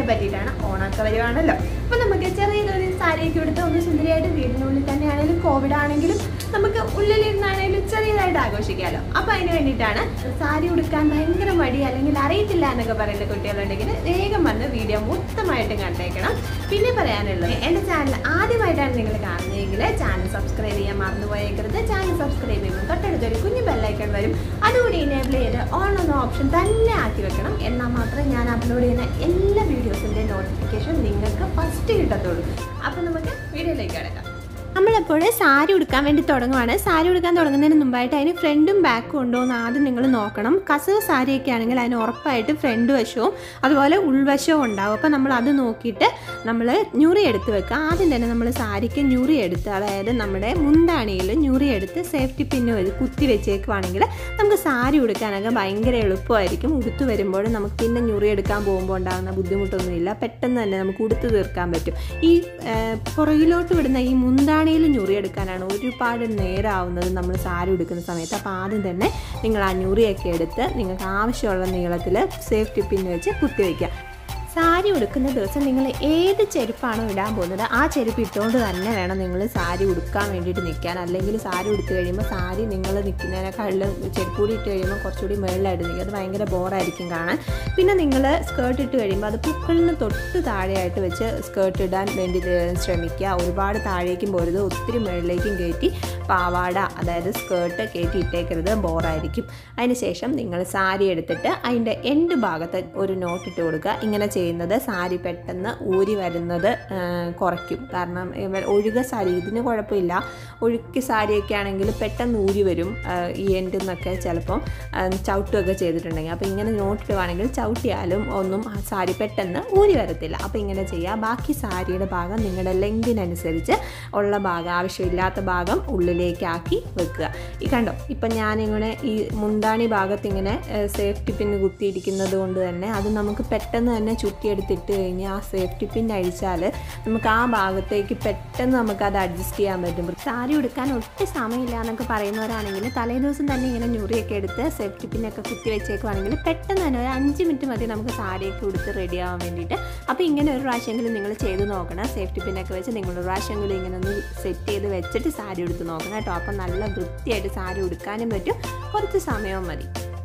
പറ്റിയിട്ടാണ് ഓണമൊക്കെ വരുവാണല്ലോ അപ്പൊ നമുക്ക് ചെറിയൊരു സാരിയൊക്കെ എടുത്ത് ഒന്ന് സുന്ദരിയായിട്ട് വീടിനുള്ളിൽ തന്നെയാണെങ്കിലും കോവിഡ് ആണെങ്കിലും നമുക്ക് ഉള്ളിലിരുന്നാണെങ്കിലും ചെറിയതായിട്ട് ആഘോഷിക്കാമല്ലോ അപ്പൊ അതിന് വേണ്ടിയിട്ടാണ് സാരി ഉടുക്കാൻ ഭയങ്കര മടി അല്ലെങ്കിൽ അറിയത്തില്ല എന്നൊക്കെ പറയുന്ന കുട്ടികളുണ്ടെങ്കിൽ വേഗം വന്ന് വീഡിയോ മൊത്തമായിട്ടും കണ്ടേക്കണം പിന്നെ പറയാനുള്ളത് എൻ്റെ ചാനൽ ആദ്യമായിട്ടാണ് നിങ്ങൾ കാണുന്നതെങ്കിൽ ചാനൽ സബ്സ്ക്രൈബ് ചെയ്യാൻ മറന്നുപോയേക്കരുത് ചാനൽ സബ്സ്ക്രൈബ് ചെയ്യുമ്പോൾ തൊട്ടടുത്തൊരു കുഞ്ഞു ബെല്ലൈക്കൺ വരും അതുകൂടി ഇനേബിൾ ചെയ്ത് ഓൺ എന്ന ഓപ്ഷൻ തന്നെ ആക്കി വെക്കണം എന്നാൽ മാത്രമേ ഞാൻ അപ്ലോഡ് ചെയ്യുന്ന എല്ലാ വീഡിയോസിൻ്റെ നോട്ടിഫിക്കേഷൻ നിങ്ങൾക്ക് ഫസ്റ്റ് കിട്ടത്തുള്ളൂ അപ്പോൾ നമുക്ക് വീഡിയോയിലേക്ക് കിടക്കാം നമ്മളെപ്പോൾ സാരി ഉടുക്കാൻ വേണ്ടി തുടങ്ങുവാണ് സാരി ഉടുക്കാൻ തുടങ്ങുന്നതിന് മുമ്പായിട്ട് അതിന് ഫ്രണ്ടും ബാക്കും ഉണ്ടോ എന്ന് ആദ്യം നിങ്ങൾ നോക്കണം കസവ് സാരിയൊക്കെ ആണെങ്കിൽ അതിന് ഉറപ്പായിട്ട് ഫ്രണ്ട് വശവും അതുപോലെ ഉൾവശവും ഉണ്ടാവും അപ്പോൾ നമ്മൾ അത് നോക്കിയിട്ട് നമ്മൾ ഞുറി എടുത്ത് വെക്കുക ആദ്യം തന്നെ നമ്മൾ സാരിക്ക് ഞുറി എടുത്ത് അതായത് നമ്മുടെ മുന്താണിയിൽ ഞുറി എടുത്ത് സേഫ്റ്റി പിന്ന് വഴി കുത്തി വെച്ചേക്കുവാണെങ്കിൽ നമുക്ക് സാരി ഉടുക്കാനൊക്കെ ഭയങ്കര എളുപ്പമായിരിക്കും ഉടുത്ത് വരുമ്പോൾ നമുക്ക് പിന്നെ ഞുറി എടുക്കാൻ പോകുമ്പോൾ ഉണ്ടാകുന്ന ബുദ്ധിമുട്ടൊന്നുമില്ല പെട്ടെന്ന് തന്നെ നമുക്ക് ഉടുത്ത് തീർക്കാൻ പറ്റും ഈ ആ, പുറകിലോട്ട് വിടുന്ന ഈ മുന്താണിയിൽ ഞുറി എടുക്കാനാണ് ഒരുപാട് നേരമാവുന്നത് നമ്മൾ സാരി ഉടുക്കുന്ന സമയത്ത് അപ്പോൾ ആദ്യം തന്നെ നിങ്ങൾ ആ ഞുറിയൊക്കെ എടുത്ത് നിങ്ങൾക്ക് ആവശ്യമുള്ള നീളത്തിൽ സേഫ്റ്റി പിൻ വെച്ച് കുത്തി വയ്ക്കുക സാരി ഉടുക്കുന്ന ദിവസം നിങ്ങൾ ഏത് ചെരുപ്പാണോ ഇടാൻ പോകുന്നത് ആ ചെരുപ്പ് ഇട്ടുകൊണ്ട് തന്നെ വേണം നിങ്ങൾ സാരി ഉടുക്കാൻ വേണ്ടിയിട്ട് നിൽക്കാൻ അല്ലെങ്കിൽ സാരി ഉടുത്ത് കഴിയുമ്പോൾ സാരി നിങ്ങൾ നിൽക്കുന്നതിനേക്കാളും ചെരുപ്പ് കൂടി ഇട്ട് കഴിയുമ്പോൾ കുറച്ചുകൂടി മുകളിലായിട്ട് നിൽക്കും അത് ഭയങ്കര ബോറായിരിക്കും കാണാൻ പിന്നെ നിങ്ങൾ സ്കേർട്ട് ഇട്ട് കഴിയുമ്പോൾ അത് പുക്കളിന് തൊട്ട് താഴെയായിട്ട് വെച്ച് സ്കേർട്ട് ഇടാൻ വേണ്ടി ഇത് ശ്രമിക്കുക ഒരുപാട് താഴേക്കും പോരുത് ഒത്തിരി മുകളിലേക്കും കയറ്റി പാവാട അതായത് സ്കേർട്ട് കയറ്റി ഇട്ടേക്കരുത് ബോറായിരിക്കും അതിനുശേഷം നിങ്ങൾ സാരി എടുത്തിട്ട് അതിൻ്റെ എൻഡ് ഭാഗത്ത് ഒരു നോട്ട് ഇട്ട് കൊടുക്കുക ഇങ്ങനെ ചെയ്യുന്നത് സാരി പെട്ടെന്ന് ഊരി വരുന്നത് ആ, കുറയ്ക്കും കാരണം ഇവ- ഒഴുക സാരി ഇതിന് കുഴപ്പമില്ല ഒഴുക്കി സാരിയൊക്കെ ആണെങ്കിൽ പെട്ടെന്ന് ഊരി വരും ആ, ഈ എൻഡിൽ നിന്നൊക്കെ ചിലപ്പം ആ, ചവിട്ടുകയൊക്കെ ചെയ്തിട്ടുണ്ടെങ്കിൽ അപ്പോൾ ഇങ്ങനെ നോട്ടിടുവാണെങ്കിൽ ചവിട്ടിയാലും ഒന്നും ആ സാരി പെട്ടെന്ന് ഊരി വരത്തില്ല അപ്പോൾ ഇങ്ങനെ ചെയ്യുക ബാക്കി സാരിയുടെ ഭാഗം നിങ്ങളുടെ ലെങ്തിനനുസരിച്ച് ഉള്ള ഭാഗം ആവശ്യമില്ലാത്ത ഭാഗം ഉള്ളിലേക്കാക്കി വെക്കുക ഈ കണ്ടോ ഇപ്പം ഞാനിങ്ങനെ ഈ മുന്താണി ഭാഗത്ത് ഇങ്ങനെ സേഫ്റ്റി പിന്ന് കുത്തിയിരിക്കുന്നത് കൊണ്ട് തന്നെ അത് നമുക്ക് പെട്ടെന്ന് തന്നെ ചുറ്റിയെടുത്തിട്ട് കഴിഞ്ഞ് ആ സേഫ്റ്റി പിൻ അഴിച്ചാൽ നമുക്ക് ആ ഭാഗത്തേക്ക് പെട്ടെന്ന് നമുക്ക് അത് അഡ്ജസ്റ്റ് ചെയ്യാൻ പറ്റും സാരി ഉടുക്കാൻ ഒട്ടും സമയമില്ല എന്നൊക്കെ പറയുന്നവരാണെങ്കിൽ തലേ ദിവസം തന്നെ ഇങ്ങനെ ഞുറിയൊക്കെ എടുത്ത് സേഫ്റ്റി പിന്നൊക്കെ കുത്തി വെച്ചേക്കുവാണെങ്കിൽ പെട്ടെന്ന് തന്നെ ഒരു അഞ്ച് മിനിറ്റ് മതി നമുക്ക് സാരിയൊക്കെ ഉടുത്ത് റെഡി ആവാൻ വേണ്ടിയിട്ട് അപ്പോൾ ഇങ്ങനെ ഒരു പ്രാവശ്യമെങ്കിലും നിങ്ങൾ ചെയ്ത് നോക്കണം സേഫ്റ്റി പിന്നൊക്കെ വെച്ച് നിങ്ങൾ ഒരു പ്രാവശ്യമെങ്കിലും ഇങ്ങനെ ഒന്ന് സെറ്റ് ചെയ്ത് വെച്ചിട്ട് സാരി ഉടുത്ത് നോക്കണം കേട്ടോ അപ്പം നല്ല വൃത്തിയായിട്ട് സാരി ഉടുക്കാനും പറ്റും കുറച്ച് സമയവും മതി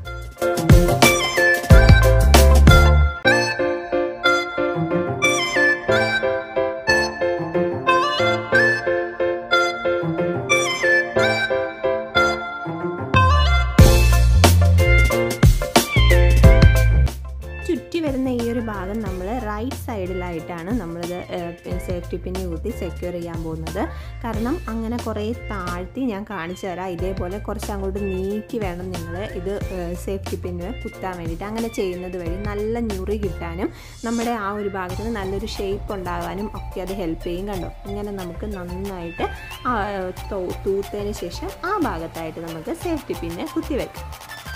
ചുറ്റി വരുന്ന ഈ ഒരു ഭാഗം നമ്മൾ റൈറ്റ് സൈഡിലായിട്ടാണ് നമ്മളിത് സേഫ്റ്റി പിന്ന് കുത്തി സെക്യൂർ ചെയ്യാൻ പോകുന്നത് കാരണം അങ്ങനെ കുറേ താഴ്ത്തി ഞാൻ കാണിച്ചു തരാം ഇതേപോലെ കുറച്ച് അങ്ങോട്ട് നീക്കി വേണം നിങ്ങൾ ഇത് സേഫ്റ്റി പിന്ന് കുത്താൻ വേണ്ടിയിട്ട് അങ്ങനെ ചെയ്യുന്നത് വഴി നല്ല ഞുറി കിട്ടാനും നമ്മുടെ ആ ഒരു ഭാഗത്തിന് നല്ലൊരു ഷേപ്പ് ഉണ്ടാകാനും ഒക്കെ അത് ഹെൽപ്പ് ചെയ്യും കണ്ടോ ഇങ്ങനെ നമുക്ക് നന്നായിട്ട് ആ, തൂ- തൂത്തതിന് ശേഷം ആ ഭാഗത്തായിട്ട് നമുക്ക് സേഫ്റ്റി പിന്ന് കുത്തി വെക്കാം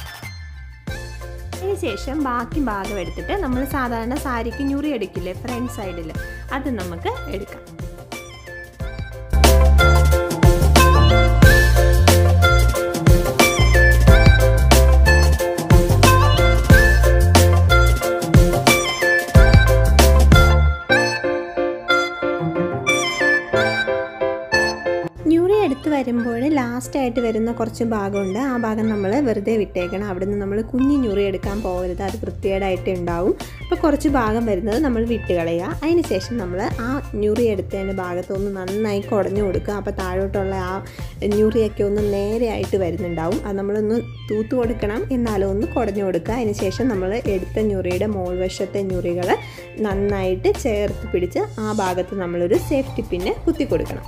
അതിനുശേഷം ബാക്കി ഭാഗം എടുത്തിട്ട് നമ്മൾ സാധാരണ സാരിക്ക് ഞുറി എടുക്കില്ലേ ഫ്രണ്ട് സൈഡിൽ അത് നമുക്ക് എടുക്കാം ഞൂറി എടുത്ത് വരുമ്പോൾ ലാസ്റ്റായിട്ട് വരുന്ന കുറച്ച് ഭാഗമുണ്ട് ആ ഭാഗം നമ്മൾ വെറുതെ വിട്ടേക്കണം അവിടെ നിന്ന് നമ്മൾ കുഞ്ഞി ഞൂറി എടുക്കാൻ പോകരുത് അത് വൃത്തികേടായിട്ട് ഉണ്ടാവും അപ്പോൾ കുറച്ച് ഭാഗം വരുന്നത് നമ്മൾ വിട്ട് കളയുക അതിന് ശേഷം നമ്മൾ ആ ഞൂറി എടുത്തതിൻ്റെ ഭാഗത്തൊന്ന് നന്നായി കുടഞ്ഞു കൊടുക്കുക അപ്പോൾ താഴോട്ടുള്ള ആ ഞൂറിയൊക്കെ ഒന്ന് നേരെയായിട്ട് വരുന്നുണ്ടാവും അത് നമ്മളൊന്ന് തൂത്ത് കൊടുക്കണം എന്നാലും ഒന്ന് കുടഞ്ഞു കൊടുക്കുക അതിന് ശേഷം നമ്മൾ എടുത്ത ഞുറിയുടെ മോൾ വശത്തെ ഞുറികൾ നന്നായിട്ട് ചേർത്ത് പിടിച്ച് ആ ഭാഗത്ത് നമ്മളൊരു സേഫ്റ്റി പിന്ന് കുത്തി കൊടുക്കണം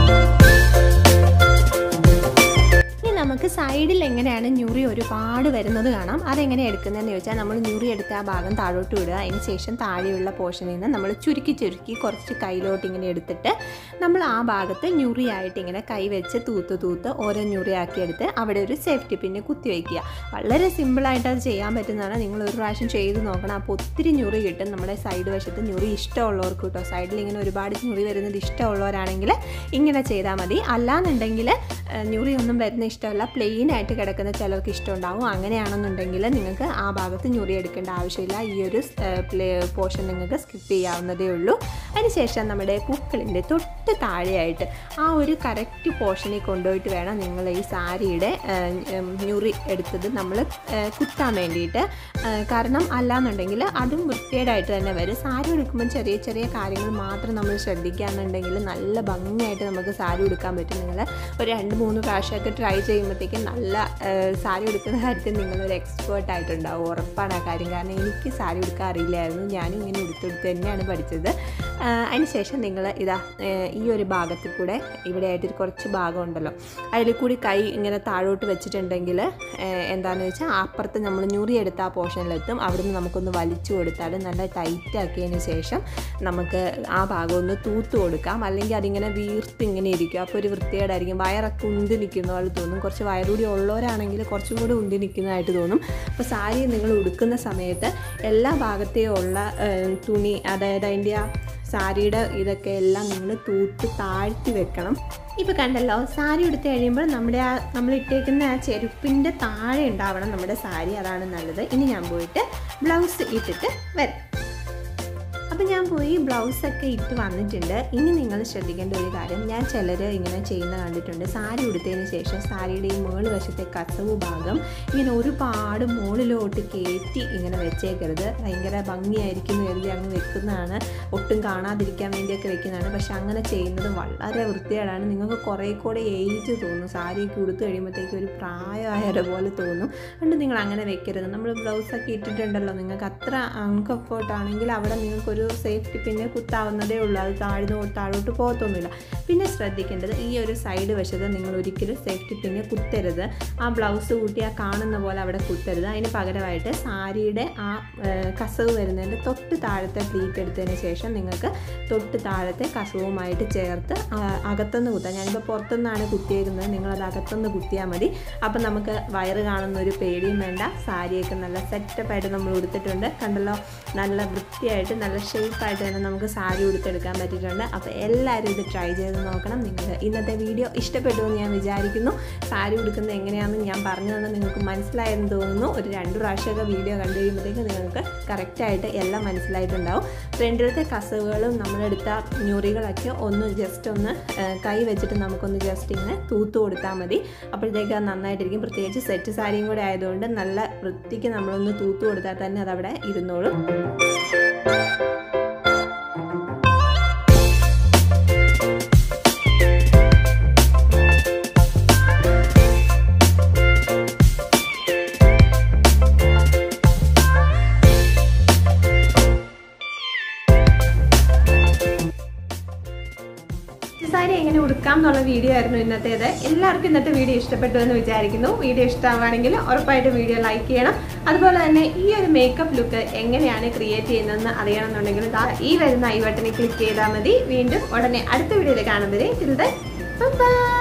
ഇനി നമുക്ക് സൈഡിൽ എങ്ങനെയാണ് ഞുറി ഒരുപാട് വരുന്ന എടുക്കുന്നത് കാണാം അതെങ്ങനെ എടുക്കുന്നതെന്ന് ചോദിച്ചാൽ നമ്മൾ ഞുറി എടുത്ത ആ ഭാഗം താഴോട്ട് വിടുക അതിന് ശേഷം താഴെയുള്ള പോർഷനിൽ നിന്ന് നമ്മൾ ചുരുക്കി ചുരുക്കി കുറച്ച് കയ്യിലോട്ട് ഇങ്ങനെ എടുത്തിട്ട് നമ്മൾ ആ ഭാഗത്ത് ഞുറിയായിട്ട് ഇങ്ങനെ കൈ വെച്ച് തൂത്ത് തൂത്ത് ഓരോ ഞുറിയാക്കി എടുത്ത് അവിടെ ഒരു സേഫ്റ്റി പിന്നെ കുത്തി വയ്ക്കുക വളരെ സിമ്പിളായിട്ട് അത് ചെയ്യാൻ പറ്റുന്നതാണ് നിങ്ങൾ ഒരു പ്രാവശ്യം ചെയ്ത് നോക്കണം അപ്പോൾ ഒത്തിരി ഞുറി കിട്ടും നമ്മുടെ സൈഡ് വശത്ത് ഞുറി ഇഷ്ടമുള്ളവർക്ക് കേട്ടോ സൈഡിൽ ഇങ്ങനെ ഒരുപാട് ഞുറി വരുന്നത് ഇഷ്ടമുള്ളവരാണെങ്കിൽ ഇങ്ങനെ ചെയ്താൽ മതി അല്ലാന്നുണ്ടെങ്കിൽ ഞുറി ഒന്നും വരുന്ന ഇഷ്ടമല്ല പ്ലെയിൻ ആയിട്ട് കിടക്കുന്ന ചിലർക്ക് ഇഷ്ടമുണ്ടാവും അങ്ങനെയാണെന്നുണ്ടെങ്കിൽ നിങ്ങൾക്ക് ആ ഭാഗത്ത് ഞുറി എടുക്കേണ്ട ആവശ്യമില്ല ഈ ഒരു പ്ലേ പോർഷൻ നിങ്ങൾക്ക് സ്കിപ്പ് ചെയ്യാവുന്നതേ ഉള്ളൂ അതിനുശേഷം നമ്മുടെ പൂക്കളിൻ്റെ തൊട്ട് താഴെയായിട്ട് ആ ഒരു കറക്റ്റ് പോർഷനിൽ കൊണ്ടുപോയിട്ട് വേണം നിങ്ങൾ ഈ സാരിയുടെ ഞുറി എടുത്തത് നമ്മൾ കുത്താൻ വേണ്ടിയിട്ട് കാരണം അല്ലാന്നുണ്ടെങ്കിൽ അതും വൃത്തികേടായിട്ട് തന്നെ വരും സാരി എടുക്കുമ്പോൾ ചെറിയ ചെറിയ കാര്യങ്ങൾ മാത്രം നമ്മൾ ശ്രദ്ധിക്കുകയാണെന്നുണ്ടെങ്കിൽ നല്ല ഭംഗിയായിട്ട് നമുക്ക് സാരി ഉടുക്കാൻ പറ്റും നിങ്ങൾ ഒരു രണ്ട് മൂന്ന് പ്രാവശ്യമൊക്കെ ട്രൈ ചെയ്യുമ്പോഴത്തേക്കും നല്ല സാരി ഉടുക്കുന്ന കാര്യത്തിൽ നിങ്ങളൊരു എക്സ്പേർട്ട് ആയിട്ടുണ്ടാവും ഉറപ്പാണ് ആ കാര്യം കാരണം എനിക്ക് സാരി ഉടുക്കാൻ അറിയില്ലായിരുന്നു ഞാനും ഇങ്ങനെ ഉടുത്തെടുത്ത് തന്നെയാണ് പഠിച്ചത് അതിനുശേഷം നിങ്ങൾ ഇതാ ഈ ഒരു ഭാഗത്തിൽ കൂടെ ഇവിടെ ആയിട്ട് കുറച്ച് ഭാഗം ഉണ്ടല്ലോ അതിൽ കൂടി കൈ ഇങ്ങനെ താഴോട്ട് വെച്ചിട്ടുണ്ടെങ്കിൽ എന്താണെന്ന് വെച്ചാൽ അപ്പുറത്ത് നമ്മൾ ഞുറിയെടുത്ത ആ പോർഷനിലെത്തും അവിടുന്ന് നമുക്കൊന്ന് വലിച്ചു കൊടുത്താൽ നല്ല ടൈറ്റ് ആക്കിയതിന് ശേഷം നമുക്ക് ആ ഭാഗം ഒന്ന് തൂത്ത് കൊടുക്കാം അല്ലെങ്കിൽ അതിങ്ങനെ വീർത്ത് ഇങ്ങനെ ഇരിക്കും അപ്പോൾ ഒരു വൃത്തികേടായിരിക്കും വയറൊക്കെ ഉന്തി നിൽക്കുന്ന പോലെ തോന്നും കുറച്ച് വയറുകൂടി ഉള്ളവരാണെങ്കിൽ കുറച്ചും കൂടി ഉന്തി നിൽക്കുന്നതായിട്ട് തോന്നും അപ്പോൾ സാരി നിങ്ങൾ ഉടുക്കുന്ന സമയത്ത് എല്ലാ ഭാഗത്തെയും ഉള്ള തുണി അതായത് അതിൻ്റെ ആ സാരിയുടെ ഇതൊക്കെ എല്ലാം നിങ്ങൾ തൂത്ത് താഴ്ത്തി വെക്കണം ഇപ്പോൾ കണ്ടല്ലോ സാരി ഉടുത്ത് കഴിയുമ്പോൾ നമ്മുടെ ആ നമ്മൾ ഇട്ടേക്കുന്ന ആ ചെരുപ്പിൻ്റെ താഴെ ഉണ്ടാവണം നമ്മുടെ സാരി അതാണ് നല്ലത് ഇനി ഞാൻ പോയിട്ട് ബ്ലൗസ് ഇട്ടിട്ട് വരാം അപ്പം ഞാൻ പോയി ബ്ലൗസൊക്കെ ഇട്ട് വന്നിട്ടുണ്ട് ഇനി നിങ്ങൾ ശ്രദ്ധിക്കേണ്ട ഒരു കാര്യം ഞാൻ ചിലർ ഇങ്ങനെ ചെയ്യുന്ന കണ്ടിട്ടുണ്ട് സാരി ഉടുത്തതിന് ശേഷം സാരിയുടെ ഈ മുകൾ വശത്തെ കസവ് ഭാഗം ഇങ്ങനെ ഒരുപാട് മുകളിലോട്ട് കയറ്റി ഇങ്ങനെ വെച്ചേക്കരുത് ഭയങ്കര ഭംഗിയായിരിക്കും കരുതി അങ്ങ് വെക്കുന്നതാണ് ഒട്ടും കാണാതിരിക്കാൻ വേണ്ടിയൊക്കെ വെക്കുന്നതാണ് പക്ഷെ അങ്ങനെ ചെയ്യുന്നത് വളരെ വൃത്തികേടാണ് നിങ്ങൾക്ക് കുറേ കൂടെ ഏജ് തോന്നും സാരിയൊക്കെ ഉടുത്ത് കഴിയുമ്പോഴത്തേക്ക് ഒരു പ്രായമായവരെ പോലെ തോന്നും അതുകൊണ്ട് നിങ്ങൾ അങ്ങനെ വെക്കരുത് നമ്മൾ ബ്ലൗസൊക്കെ ഇട്ടിട്ടുണ്ടല്ലോ നിങ്ങൾക്ക് അത്ര അൺകംഫർട്ട് ആണെങ്കിൽ അവിടെ നിങ്ങൾക്കൊരു സേഫ്റ്റി പിന്നെ കുത്താവുന്നതേ ഉള്ളൂ അത് താഴ്ന്നു താഴോട്ട് പോകത്തൊന്നുമില്ല പിന്നെ ശ്രദ്ധിക്കേണ്ടത് ഈ ഒരു സൈഡ് വശത്ത് നിങ്ങൾ ഒരിക്കലും സേഫ്റ്റി പിന്നെ കുത്തരുത് ആ ബ്ലൗസ് കൂട്ടി ആ കാണുന്ന പോലെ അവിടെ കുത്തരുത് അതിന് പകരമായിട്ട് സാരിയുടെ ആ കസവ് വരുന്നതിൻ്റെ തൊട്ട് താഴത്തെ പ്ലീറ്റ് എടുത്തതിന് ശേഷം നിങ്ങൾക്ക് തൊട്ട് താഴത്തെ കസവുമായിട്ട് ചേർത്ത് അകത്തുനിന്ന് കുത്താം ഞാനിപ്പോൾ പുറത്തുനിന്നാണ് കുത്തിയേക്കുന്നത് നിങ്ങളത് അകത്തുനിന്ന് കുത്തിയാൽ മതി അപ്പം നമുക്ക് വയറ് കാണുന്ന ഒരു പേടിയും വേണ്ട സാരിയൊക്കെ നല്ല സെറ്റപ്പായിട്ട് നമ്മൾ ഉടുത്തിട്ടുണ്ട് കണ്ടല്ലോ നല്ല വൃത്തിയായിട്ട് നല്ല ഷേപ്പായിട്ട് തന്നെ നമുക്ക് സാരി ഉടുത്തെടുക്കാൻ പറ്റിയിട്ടുണ്ട് അപ്പോൾ എല്ലാവരും ഇത് ട്രൈ ചെയ്ത് നോക്കണം നിങ്ങൾ ഇന്നത്തെ വീഡിയോ ഇഷ്ടപ്പെട്ടു എന്ന് ഞാൻ വിചാരിക്കുന്നു സാരി ഉടുക്കുന്നത് എങ്ങനെയാണെന്ന് ഞാൻ പറഞ്ഞു തന്നെ നിങ്ങൾക്ക് മനസ്സിലായെന്ന് തോന്നുന്നു ഒരു രണ്ട് പ്രാവശ്യമൊക്കെ വീഡിയോ കണ്ടു കഴിയുമ്പോഴത്തേക്ക് നിങ്ങൾക്ക് കറക്റ്റായിട്ട് എല്ലാം മനസ്സിലായിട്ടുണ്ടാവും ഫ്രണ്ടിലത്തെ കസവുകളും നമ്മളെടുത്ത ഞൊറികളൊക്കെ ഒന്ന് ജസ്റ്റ് ഒന്ന് കൈ വെച്ചിട്ട് നമുക്കൊന്ന് ജസ്റ്റ് ഇങ്ങനെ തൂത്ത് കൊടുത്താൽ മതി അപ്പോഴത്തേക്ക് അത് നന്നായിട്ടിരിക്കും പ്രത്യേകിച്ച് സെറ്റ് സാരിയും കൂടെ ആയതുകൊണ്ട് നല്ല വൃത്തിക്ക് നമ്മളൊന്ന് തൂത്ത് കൊടുത്താൽ തന്നെ അതവിടെ ഇരുന്നോളും സാരി എങ്ങനെ ഉടുക്കാം എന്നുള്ള വീഡിയോ ആയിരുന്നു ഇന്നത്തേത് എല്ലാവർക്കും ഇന്നത്തെ വീഡിയോ ഇഷ്ടപ്പെട്ടു എന്ന് വിചാരിക്കുന്നു വീഡിയോ ഇഷ്ടമാണെങ്കിൽ ഉറപ്പായിട്ട് വീഡിയോ ലൈക്ക് ചെയ്യണം അതുപോലെ തന്നെ ഈ ഒരു മേക്കപ്പ് ലുക്ക് എങ്ങനെയാണ് ക്രിയേറ്റ് ചെയ്യുന്നതെന്ന് അറിയണമെന്നുണ്ടെങ്കിൽ ഈ വരുന്ന ഐ ബട്ടണിൽ ക്ലിക്ക് ചെയ്താൽ മതി വീണ്ടും ഉടനെ അടുത്ത വീഡിയോയിൽ കാണുമ്പോൾ ബൈ